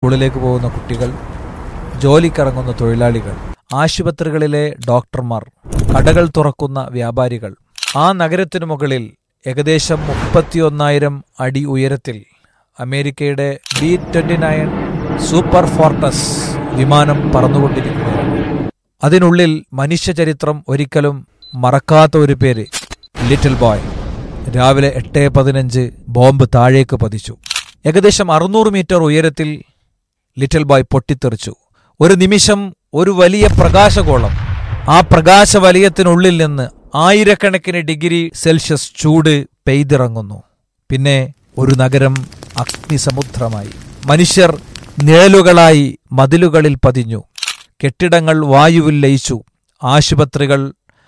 സ്കൂളിലേക്ക് പോകുന്ന കുട്ടികൾ ജോലിക്കിറങ്ങുന്ന തൊഴിലാളികൾ ആശുപത്രികളിലെ ഡോക്ടർമാർ കടകൾ തുറക്കുന്ന വ്യാപാരികൾ ആ നഗരത്തിനു മുകളിൽ ഏകദേശം മുപ്പത്തിയൊന്നായിരം അടി ഉയരത്തിൽ അമേരിക്കയുടെ B twenty nine super fortress വിമാനം പറന്നുകൊണ്ടിരിക്കുകയാണ് അതിനുള്ളിൽ മനുഷ്യചരിത്രം ഒരിക്കലും മറക്കാത്ത ഒരു പേര് ലിറ്റിൽ ബോയ് രാവിലെ എട്ട് പതിനഞ്ച് ബോംബ് താഴേക്ക് പതിച്ചു ഏകദേശം അറുന്നൂറ് മീറ്റർ ഉയരത്തിൽ ലിറ്റിൽ ബോയ് പൊട്ടിത്തെറിച്ചു ഒരു നിമിഷം ഒരു വലിയ പ്രകാശഗോളം ആ പ്രകാശവലയത്തിനുള്ളിൽ നിന്ന് ആയിരക്കണക്കിന് ഡിഗ്രി സെൽഷ്യസ് ചൂട് പെയ്തിറങ്ങുന്നു പിന്നെ ഒരു നഗരം അഗ്നിസമുദ്രമായി മനുഷ്യർ നിഴലുകളായി മതിലുകളിൽ പതിഞ്ഞു കെട്ടിടങ്ങൾ വായുവിൽ ലയിച്ചു ആശുപത്രികൾ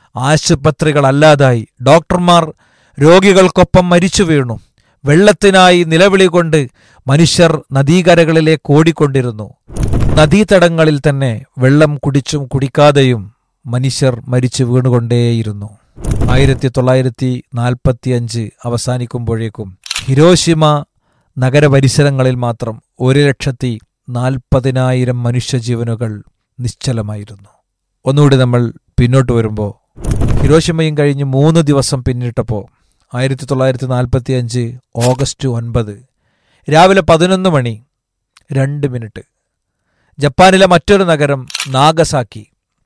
ആശുപത്രികളല്ലാതായി ഡോക്ടർമാർ രോഗികൾക്കൊപ്പം മരിച്ചു വീണു വെള്ളത്തിനായി നിലവിളി കൊണ്ട് മനുഷ്യർ നദീകരകളിലേക്ക് ഓടിക്കൊണ്ടിരുന്നു നദീതടങ്ങളിൽ തന്നെ വെള്ളം കുടിച്ചും കുടിക്കാതെയും മനുഷ്യർ മരിച്ചു വീണുകൊണ്ടേയിരുന്നു ആയിരത്തി തൊള്ളായിരത്തി നാൽപ്പത്തിയഞ്ച് അവസാനിക്കുമ്പോഴേക്കും ഹിരോഷിമ നഗരപരിസരങ്ങളിൽ മാത്രം ഒരു ലക്ഷത്തി നാൽപ്പതിനായിരം മനുഷ്യജീവനുകൾ നിശ്ചലമായിരുന്നു ഒന്നുകൂടി നമ്മൾ പിന്നോട്ട് വരുമ്പോൾ ഹിരോഷിമയും കഴിഞ്ഞ് മൂന്ന് ദിവസം പിന്നിട്ടപ്പോൾ ആയിരത്തി തൊള്ളായിരത്തി നാൽപ്പത്തി അഞ്ച് ഓഗസ്റ്റ് ഒൻപത് രാവിലെ പതിനൊന്ന് മണി രണ്ട് മിനിറ്റ് ജപ്പാനിലെ മറ്റൊരു നഗരം നാഗസാക്കി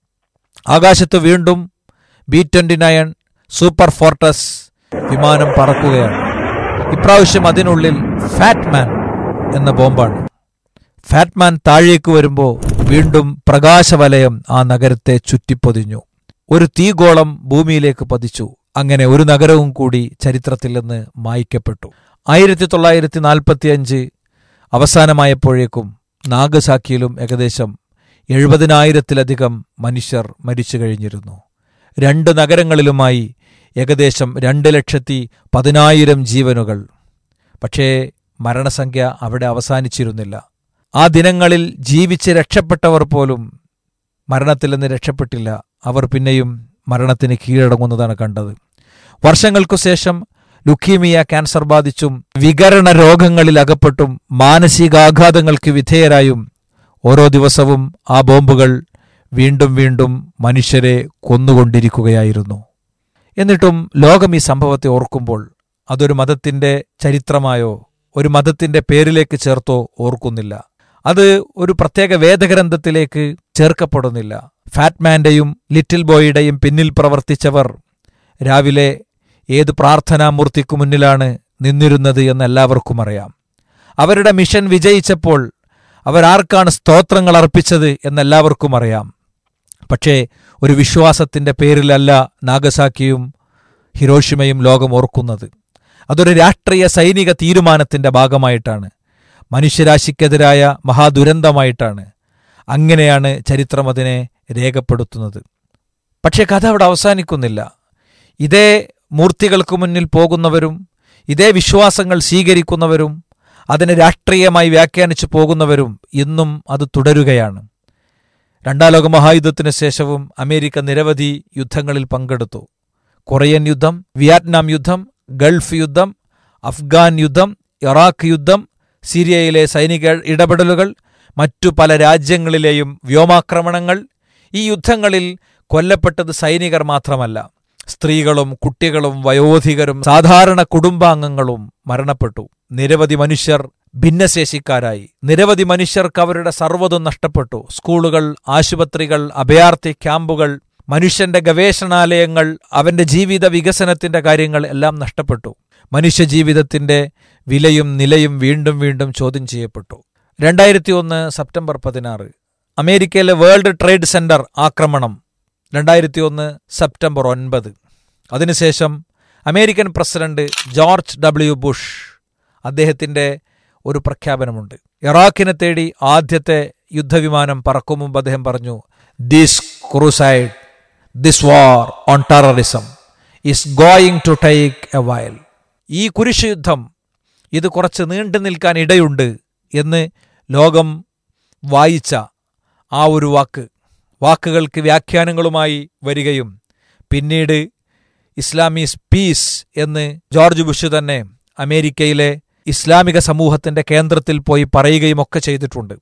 ആകാശത്ത് വീണ്ടും B twenty nine super fortress വിമാനം പറക്കുകയാണ് ഇപ്രാവശ്യം അതിനുള്ളിൽ ഫാറ്റ്മാൻ എന്ന ബോംബാണ് ഫാറ്റ്മാൻ താഴേക്ക് വരുമ്പോൾ വീണ്ടും പ്രകാശവലയം ആ നഗരത്തെ ചുറ്റിപ്പൊതിഞ്ഞു ഒരു തീഗോളം ഭൂമിയിലേക്ക് പതിച്ചു അങ്ങനെ ഒരു നഗരവും കൂടി ചരിത്രത്തിൽ നിന്ന് മായ്ക്കപ്പെട്ടു ആയിരത്തി തൊള്ളായിരത്തി നാൽപ്പത്തിയഞ്ച് അവസാനമായപ്പോഴേക്കും നാഗസാക്കിയിലും ഏകദേശം എഴുപതിനായിരത്തിലധികം മനുഷ്യർ മരിച്ചു കഴിഞ്ഞിരുന്നു രണ്ട് നഗരങ്ങളിലുമായി ഏകദേശം രണ്ട് ലക്ഷത്തി പതിനായിരം ജീവനുകൾ പക്ഷേ മരണസംഖ്യ അവിടെ അവസാനിച്ചിരുന്നില്ല ആ ദിനങ്ങളിൽ ജീവിച്ച് രക്ഷപ്പെട്ടവർ പോലും മരണത്തിൽ നിന്ന് രക്ഷപ്പെട്ടില്ല അവർ പിന്നെയും മരണത്തിന് കീഴടങ്ങുന്നതാണ് കണ്ടത് വർഷങ്ങൾക്കു ശേഷം ലുക്കീമിയ ക്യാൻസർ ബാധിച്ചും വികരണ രോഗങ്ങളിൽ അകപ്പെട്ടും മാനസികാഘാതങ്ങൾക്ക് വിധേയരായും ഓരോ ദിവസവും ആ ബോംബുകൾ വീണ്ടും വീണ്ടും മനുഷ്യരെ കൊന്നുകൊണ്ടിരിക്കുകയായിരുന്നു എന്നിട്ടും ലോകം ഈ സംഭവത്തെ ഓർക്കുമ്പോൾ അതൊരു മതത്തിന്റെ ചരിത്രമായോ ഒരു മതത്തിന്റെ പേരിലേക്ക് ചേർത്തോ ഓർക്കുന്നില്ല അത് ഒരു പ്രത്യേക വേദഗ്രന്ഥത്തിലേക്ക് ചേർക്കപ്പെടുന്നില്ല ഫാറ്റ്മാന്റെയും ലിറ്റിൽ ബോയുടെയും പിന്നിൽ പ്രവർത്തിച്ചവർ രാവിലെ ഏത് പ്രാർത്ഥനാമൂർത്തിക്കു മുന്നിലാണ് നിന്നിരുന്നത് എന്ന് എല്ലാവർക്കും അറിയാം അവരുടെ മിഷൻ വിജയിച്ചപ്പോൾ അവരാർക്കാണ് സ്തോത്രങ്ങൾ അർപ്പിച്ചത് എന്നെല്ലാവർക്കും അറിയാം പക്ഷേ ഒരു വിശ്വാസത്തിന്റെ പേരിലല്ല നാഗസാക്കിയും ഹിരോഷിമയും ലോകം ഓർക്കുന്നത് അതൊരു രാഷ്ട്രീയ സൈനിക തീരുമാനത്തിന്റെ ഭാഗമായിട്ടാണ് മനുഷ്യരാശിക്കെതിരായ മഹാദുരന്തമായിട്ടാണ് അങ്ങനെയാണ് ചരിത്രം അതിനെ രേഖപ്പെടുത്തുന്നത് പക്ഷേ കഥ അവിടെ അവസാനിക്കുന്നില്ല ഇതേ മൂർത്തികൾക്ക് മുന്നിൽ പോകുന്നവരും ഇതേ വിശ്വാസങ്ങൾ സ്വീകരിക്കുന്നവരും അതിനെ രാഷ്ട്രീയമായി വ്യാഖ്യാനിച്ചു പോകുന്നവരും ഇന്നും അത് തുടരുകയാണ് രണ്ടാം ലോക മഹായുദ്ധത്തിന് ശേഷവും അമേരിക്ക നിരവധി യുദ്ധങ്ങളിൽ പങ്കെടുത്തു കൊറിയൻ യുദ്ധം വിയറ്റ്നാം യുദ്ധം ഗൾഫ് യുദ്ധം അഫ്ഗാൻ യുദ്ധം ഇറാഖ് യുദ്ധം സിറിയയിലെ സൈനിക ഇടപെടലുകൾ മറ്റു പല രാജ്യങ്ങളിലെയും വ്യോമാക്രമണങ്ങൾ ഈ യുദ്ധങ്ങളിൽ കൊല്ലപ്പെട്ടത് സൈനികർ മാത്രമല്ല സ്ത്രീകളും കുട്ടികളും വയോധികരും സാധാരണ കുടുംബാംഗങ്ങളും മരണപ്പെട്ടു നിരവധി മനുഷ്യർ ഭിന്നശേഷിക്കാരായി നിരവധി മനുഷ്യർക്ക് അവരുടെ സർവ്വതും നഷ്ടപ്പെട്ടു സ്കൂളുകൾ ആശുപത്രികൾ അഭയാർത്ഥി ക്യാമ്പുകൾ മനുഷ്യന്റെ ഗവേഷണാലയങ്ങൾ അവന്റെ ജീവിത വികസനത്തിന്റെ കാര്യങ്ങൾ എല്ലാം നഷ്ടപ്പെട്ടു മനുഷ്യജീവിതത്തിന്റെ വിലയും നിലയും വീണ്ടും വീണ്ടും ചോദ്യം ചെയ്യപ്പെട്ടു രണ്ടായിരത്തി ഒന്ന് സെപ്റ്റംബർ പതിനാറ് അമേരിക്കയിലെ വേൾഡ് ട്രേഡ് സെന്റർ ആക്രമണം രണ്ടായിരത്തി ഒന്ന് സെപ്റ്റംബർ ഒൻപത് അതിനുശേഷം American president George W Bush അദ്ദേഹത്തിന്റെ ഒരു പ്രഖ്യാപനമുണ്ട് ഇറാഖിനെ തേടി ആദ്യത്തെ യുദ്ധവിമാനം പറക്കും മുമ്പ് അദ്ദേഹം പറഞ്ഞു this crusade this war on terrorism is going to take a while ഈ കുരിശ് യുദ്ധം ഇത് കുറച്ച് നീണ്ടു നിൽക്കാൻ ഇടയുണ്ട് എന്ന് ലോകം വായിച്ച ആ ഒരു വാക്ക് വാക്കുകൾക്ക് വ്യാഖ്യാനങ്ങളുമായി വരികയും പിന്നീട് ഇസ്ലാമീസ് പീസ് എന്ന് ജോർജ് ബുഷ് തന്നെ അമേരിക്കയിലെ ഇസ്ലാമിക സമൂഹത്തിന്റെ കേന്ദ്രത്തിൽ പോയി പറയുകയും ഒക്കെ ചെയ്തിട്ടുണ്ട്